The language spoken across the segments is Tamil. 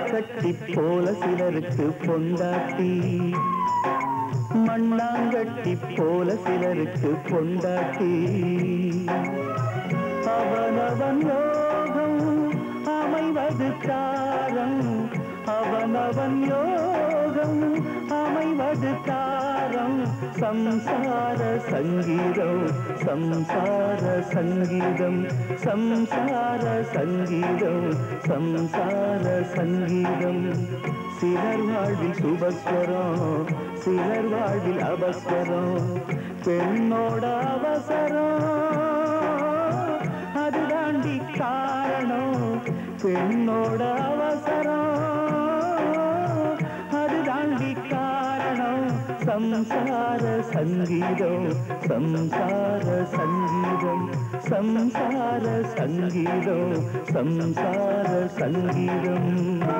கட்டி போல சிலருக்கு பொண்டாட்டி மண்ணாங்கட்டி போல சிலருக்கு பொண்டாட்டி அவனவன் யோகம் அமைவது காரம் அவனவன் யோகம் அமைவது காரம் சம்சார சங்கீதம் சம்சார சங்கீதம் சம்சார சங்கீதம் சம்சார சங்கீதம் சிலர் வாழ்வில் சுபஸ்வரம் சிலர் வாழ்வில் அபஸ்வரம் பெண்ணோட அவசரம் அது தாண்டி காரணம் பெண்ணோட அவசரம் அது தாண்டி காரணம் சம்சார சங்கீதம் சம்சார சங்கீதம் சம்சார சங்கீதம் சம்சார சங்கீதம்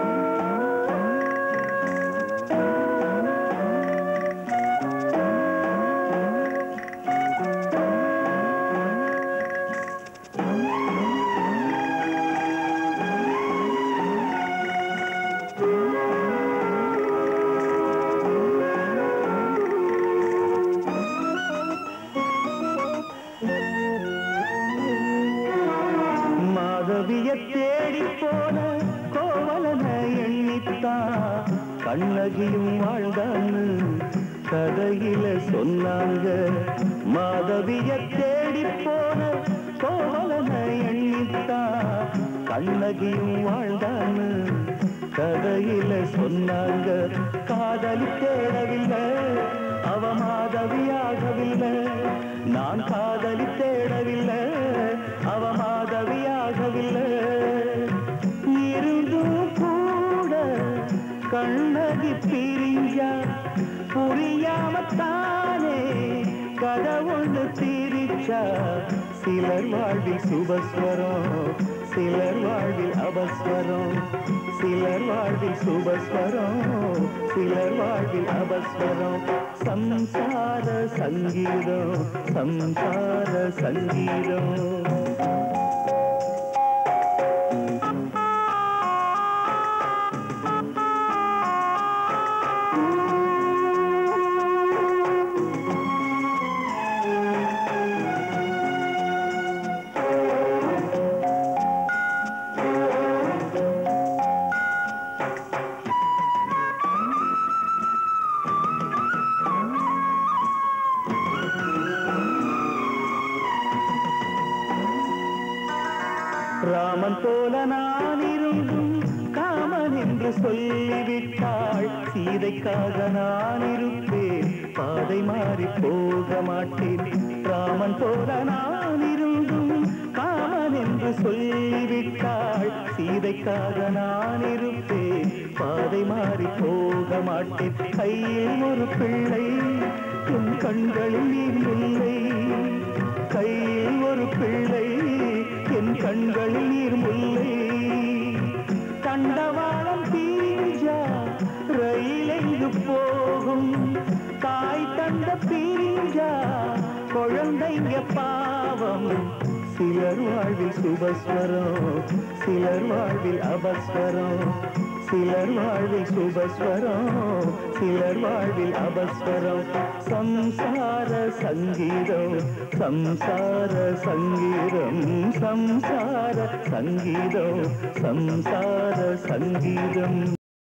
மாதவிய தேடி போன கோவலன எண்ணித்தான் கண்ணகியும் வாழ்ந்தான்னு கதையில சொன்னாங்க மாதவிய தேடி போன கோவலன எண்ணித்தான் கண்ணகியும் வாழ்ந்தான்னு கதையில சொன்னாங்க காதலி தேடவில்லை அவ மாதவியாகவில்லை நான் காதலி தேடவில்லை அவ மாதவியாகவில்லை இருந்தும் கூட கண்ணகி பிரிஞ்சா புரியாமத்தானே கதை ஒன்று திரிச்சா சிலர் வாழ்வில் சுபஸ்வரம் சிலர் வாழ்வில் அபஸ்வரம் சிலர் வாழ்வில் சுபஸ்வரம் சிலர் வாழ்வில் அபஸ்வரம் சம்சார சங்கீதம் சம்சார சங்கீதம் ராமன் போல நான் இருந்தும் காமன் என்று சொல்லிவிட்டாள் சீதைக்காக நான் இருப்பேன் பாதை மாறி போக மாட்டேன் ராமன் போல நான் இருந்தும் காமன் என்று சொல்லிவிட்டாள் சீதைக்காக நான் இருப்பேன் பாதை மாறி போக மாட்டேன் கையில் ஒரு பிள்ளை என் கண்களில் நீர் இல்லை கையில் ஒரு பிள்ளை என் கண்களில் நீர் முல்லை தண்டவாளம் பீஞ்சா ரயில் எங்கு போகும் தாய் தந்த பீஞ்சா குழந்தைங்க பாவம் சிலர் வாழ்வில் சுபஸ்வரம் சிலர் வாழ்வில் அபஸ்வரம் சிலர் வாழ்வில் சுபஸ்வரம் சிலர் வாழ்வில் அபஸ்வரம் சம்சார சங்கீதம் சம்சார சங்கீதம் சம்சார சங்கீதம் சம்சார சங்கீதம்